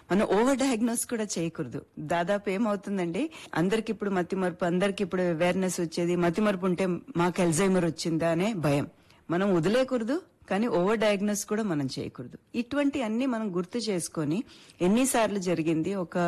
మనం over diagnose కూడా చేయకూడదు దాదాపు ఏమవుతుందండి అందరికి ఇప్పుడు మతిమరుపు అందరికి ఇప్పుడు అవేర్నెస్ వచ్చేది మతిమరుపు ఉంటే మాకు ఎల్జైమర్ వచ్చిందా అనే భయం మనం వదిలేకూడదు కానీ ఓవర్ డయాగ్నోస్ కూడా మనం చేయకూడదు ఇటువంటి అన్ని మనం గుర్తు చేసుకొని ఎన్నిసార్లు జరిగింది ఒక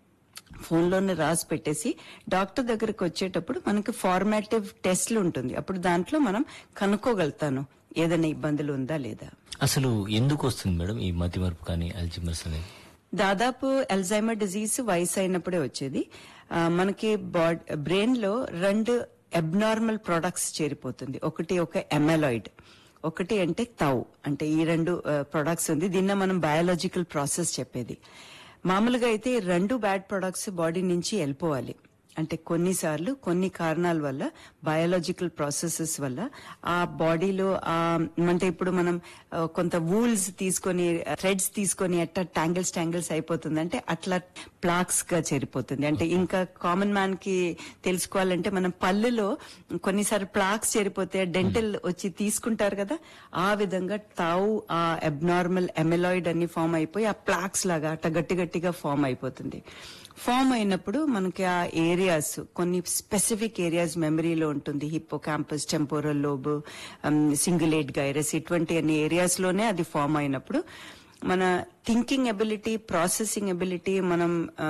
ఫోన్లోనే రాసి పెట్టేసి డాక్టర్ దగ్గరకు వచ్చేటప్పుడు మనకి ఫార్మాటివ్ టెస్ట్లు ఉంటుంది అప్పుడు దాంట్లో మనం కనుక్కోగలుగుతాను ఏదైనా ఇబ్బందులు ఉందా లేదా అసలు ఎందుకు వస్తుంది మేడం ఈ మతిమరుపు కానీ అల్జిమర్స్ అనేది దాదాపు అల్జైమర్ డిజీజ్ వయసు అయినప్పుడే వచ్చేది ఆ, మనకి బాడ్ బ్రెయిన్ లో రెండు అబ్నార్మల్ ప్రొడక్ట్స్ చేరిపోతుంది ఒకటి ఒక ఎమెలాయిడ్ ఒకటి అంటే తౌ అంటే ఈ రెండు ప్రొడక్ట్స్ ఉంది దీన్న మనం బయాలజికల్ ప్రాసెస్ చెప్పేది మామూలుగా అయితే ఈ రెండు బ్యాడ్ ప్రొడక్ట్స్ బాడీ నుంచి వెళ్ళిపోవాలి అంటే కొన్నిసార్లు కొన్ని కారణాల వల్ల బయాలజికల్ ప్రాసెసెస్ వల్ల ఆ బాడీలో ఆ అంటే ఇప్పుడు మనం ఆ, కొంత వూల్స్ తీసుకొని థ్రెడ్స్ తీసుకొని అట్లా ట్యాంగిల్స్ ట్యాంగిల్స్ అయిపోతుంది అంటే అట్లా ప్లాక్స్ గా చేరిపోతుంది అంటే ఇంకా కామన్ మ్యాన్ కి తెలుసుకోవాలంటే మనం పళ్ళులో కొన్నిసార్లు ప్లాక్స్ చేరిపోతే డెంటల్ వచ్చి తీసుకుంటారు కదా ఆ విధంగా తావు ఆ అబ్నార్మల్ ఎమెలాయిడ్ అన్ని ఫామ్ అయిపోయి ఆ ప్లాక్స్ లాగా అట్లా గట్టి గట్టిగా ఫామ్ అయిపోతుంది ఫామ్ అయినప్పుడు మనకి ఆ ఏరియాస్ కొన్ని స్పెసిఫిక్ ఏరియాస్ మెమరీలో ఉంటుంది hippocampus temporal lobe cingulate gyrus ఇటువంటి అన్ని ఏరియాస్ లోనే అది ఫామ్ అయినప్పుడు మన థింకింగ్ ఎబిలిటీ ప్రాసెసింగ్ ఎబిలిటీ మనం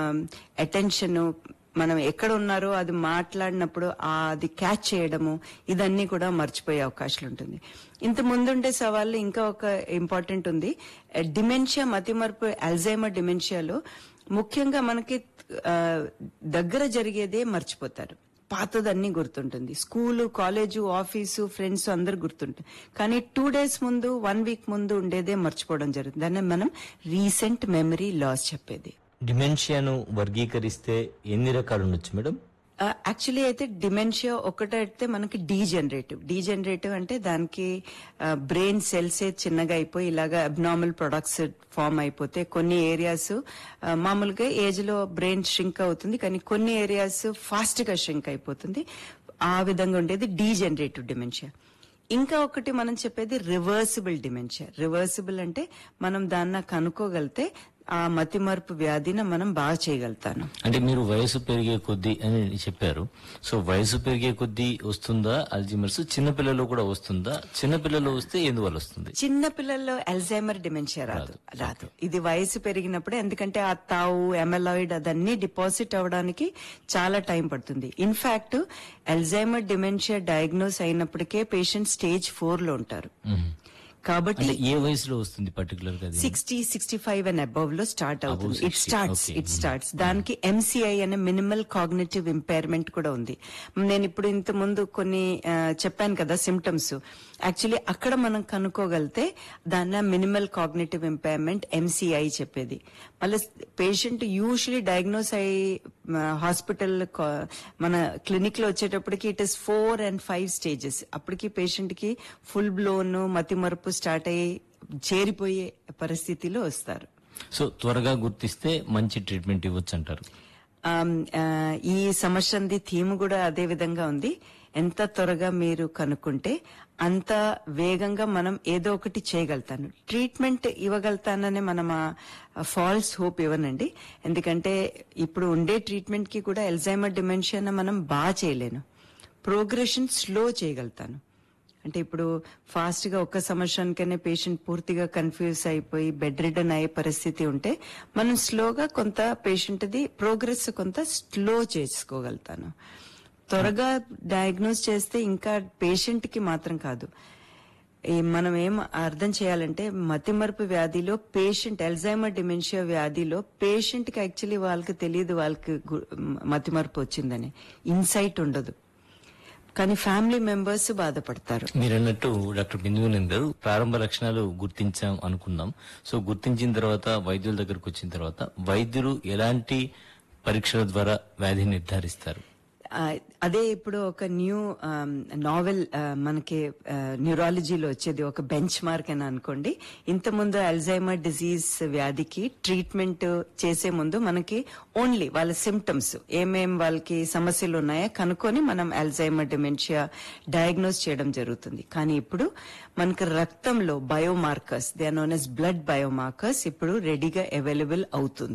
అటెన్షన్ మనం ఎక్కడ ఉన్నారో అది మాట్లాడినప్పుడు ఆ అది క్యాచ్ చేయడము ఇదన్నీ కూడా మర్చిపోయే అవకాశాలు ఉంటుంది ఇంత ముందుండే సవాళ్ళు ఇంకా ఒక ఇంపార్టెంట్ ఉంది డిమెన్షియా మతిమరుపు అల్జైమర్ డిమెన్షియాలో ముఖ్యంగా మనకి ఆ, దగ్గర జరిగేదే మర్చిపోతారు పాతదన్నీ గుర్తుంటుంది స్కూలు కాలేజు ఆఫీసు ఫ్రెండ్స్ అందరు గుర్తుంటుంది కానీ టూ డేస్ ముందు వన్ వీక్ ముందు ఉండేదే మర్చిపోవడం జరుగుతుంది దాన్ని మనం రీసెంట్ మెమరీ లాస్ చెప్పేది డిమెన్షియాను వర్గీకరిస్తే ఎన్ని రకాలు ఉండొచ్చు మేడం యాక్చువల్లీ అయితే డిమెన్షియా ఒకటైతే మనకి డీజనరేటివ్ డీజనరేటివ్ అంటే దానికి బ్రెయిన్ సెల్స్ చిన్నగా అయిపోయి ఇలాగా అబ్నార్మల్ ప్రొడక్ట్స్ ఫామ్ అయిపోతే కొన్ని ఏరియాస్ మామూలుగా ఏజ్ లో బ్రెయిన్ ష్రింక్ అవుతుంది కానీ కొన్ని ఏరియాస్ ఫాస్ట్ గా ష్రింక్ అయిపోతుంది ఆ విధంగా ఉండేది డీజనరేటివ్ డిమెన్షియా ఇంకా ఒకటి మనం చెప్పేది రివర్సిబుల్ డిమెన్షియా రివర్సిబుల్ అంటే మనం దాన్న కనుక్కోగలితే ఆ మతిమరుపు వ్యాధిని మనం బాగా చేయగలుగుతాను అంటే మీరు వయసు పెరిగే కొద్దీ అని చెప్పారు సో వయసు పెరిగే కొద్దీ వస్తుందా అల్జిమర్స్ చిన్నపిల్లలు కూడా వస్తుందా చిన్నపిల్లలు వస్తే ఎందువల్ల వస్తుంది చిన్న పిల్లల్లో అల్జైమర్ డిమెన్షియా రాదు రాదు ఇది వయసు పెరిగినప్పుడు ఎందుకంటే ఆ తావు ఎమెలాయిడ్ అదన్నీ డిపాజిట్ అవడానికి చాలా టైం పడుతుంది ఇన్ఫాక్ట్ అల్జైమర్ డిమెన్షియా డయాగ్నోస్ అయినప్పటికే పేషెంట్ స్టేజ్ ఫోర్ లో ఉంటారు మ్మ్. కాబట్టి అంటే ఏ వయసులో వస్తుంది పర్టికులర్ గా అది? Sixty sixty five and above లో స్టార్ట్ అవుతుంది it 60, starts okay. It starts దానికి ఎంసీఐ అనే మినిమల్ కాగ్నేటివ్ ఇంపైర్మెంట్ కూడా ఉంది నేను ఇప్పుడు ఇంత ముందు కొన్ని ఆ, చెప్పాను కదా సిమ్టమ్స్ యాక్చువల్లీ అక్కడ మనం కనుక్కోగలితే దాన్ని మినిమల్ కాగ్నేటివ్ ఇంపైర్మెంట్ ఎంసీఐ చెప్పేది మళ్ళీ పేషెంట్ యూజువలీ డయాగ్నోస్ అయ్యి హాస్పిటల్ మన క్లినిక్ లో వచ్చేటప్పటికి it is four and five stages అప్పటికి పేషెంట్ కి ఫుల్ బ్లోన్ మతిమరుపు స్టార్ట్ అయ్యి చేరిపోయే పరిస్థితిలో వస్తారు సో త్వరగా గుర్తిస్తే మంచి ట్రీట్మెంట్ ఇవ్వచ్చు అంటారు ఆమ్, ఆ, ఈ సంవత్సరంది థీమ్ కూడా అదే విధంగా ఉంది ఎంత త్వరగా మీరు కనుక్కుంటే అంత వేగంగా మనం ఏదో ఒకటి చేయగలుగుతాను ట్రీట్మెంట్ ఇవ్వగలుగుతానని మనం ఫాల్స్ హోప్ ఇవ్వనండి ఎందుకంటే ఇప్పుడు ఉండే ట్రీట్మెంట్ కి కూడా ఎల్జైమర్ డిమెన్షియా మనం బాగా చేయలేను ప్రోగ్రెషన్ స్లో చేయగలుగుతాను అంటే ఇప్పుడు ఫాస్ట్ గా ఒక్క సంవత్సరానికనే పేషెంట్ పూర్తిగా కన్ఫ్యూజ్ అయిపోయి బెడ్ రిడన్ అయ్యే పరిస్థితి ఉంటే మనం స్లోగా కొంత పేషెంట్ ది ప్రోగ్రెస్ కొంత స్లో చేసుకోగలుగుతాను త్వరగా డయాగ్నోస్ చేస్తే ఇంకా పేషెంట్ కి మాత్రం కాదు ఈ మనం ఏం అర్థం చేయాలంటే మతిమరుపు వ్యాధిలో పేషెంట్ ఎల్జైమర్ డిమెన్షియా వ్యాధిలో పేషెంట్ కి యాక్చువల్లీ వాళ్ళకి తెలియదు వాళ్ళకి గు- మతిమరుపు వచ్చిందని ఇన్సైట్ ఉండదు కానీ ఫ్యామిలీ మెంబర్స్ బాధపడతారు మీరు అన్నట్టు డాక్టర్ బిందుగునంద్ గారు ప్రారంభ లక్షణాలు గుర్తించాం అనుకుందాం సో గుర్తించిన తర్వాత వైద్యుల దగ్గరకు వచ్చిన తర్వాత వైద్యులు ఎలాంటి పరీక్షల ద్వారా వ్యాధి నిర్ధారిస్తారు ఆ, అదే ఇప్పుడు ఒక న్యూ నావెల్ మనకి న్యూరాలజీలో వచ్చేది ఒక బెంచ్ మార్క్ అని అనుకోండి ఇంత ముందు అల్జైమర్ డిజీజ్ వ్యాధికి ట్రీట్మెంట్ చేసే ముందు మనకి ఓన్లీ వాళ్ళ సిమ్టమ్స్ ఏమేం వాళ్ళకి సమస్యలు ఉన్నాయో కనుక్కొని మనం అల్జైమర్ డిమెన్షియా డయాగ్నోస్ చేయడం జరుగుతుంది కానీ ఇప్పుడు మనకి రక్తంలో biomarkers they known as blood biomarkers ఇప్పుడు రెడీగా అవైలబుల్ అవుతుంది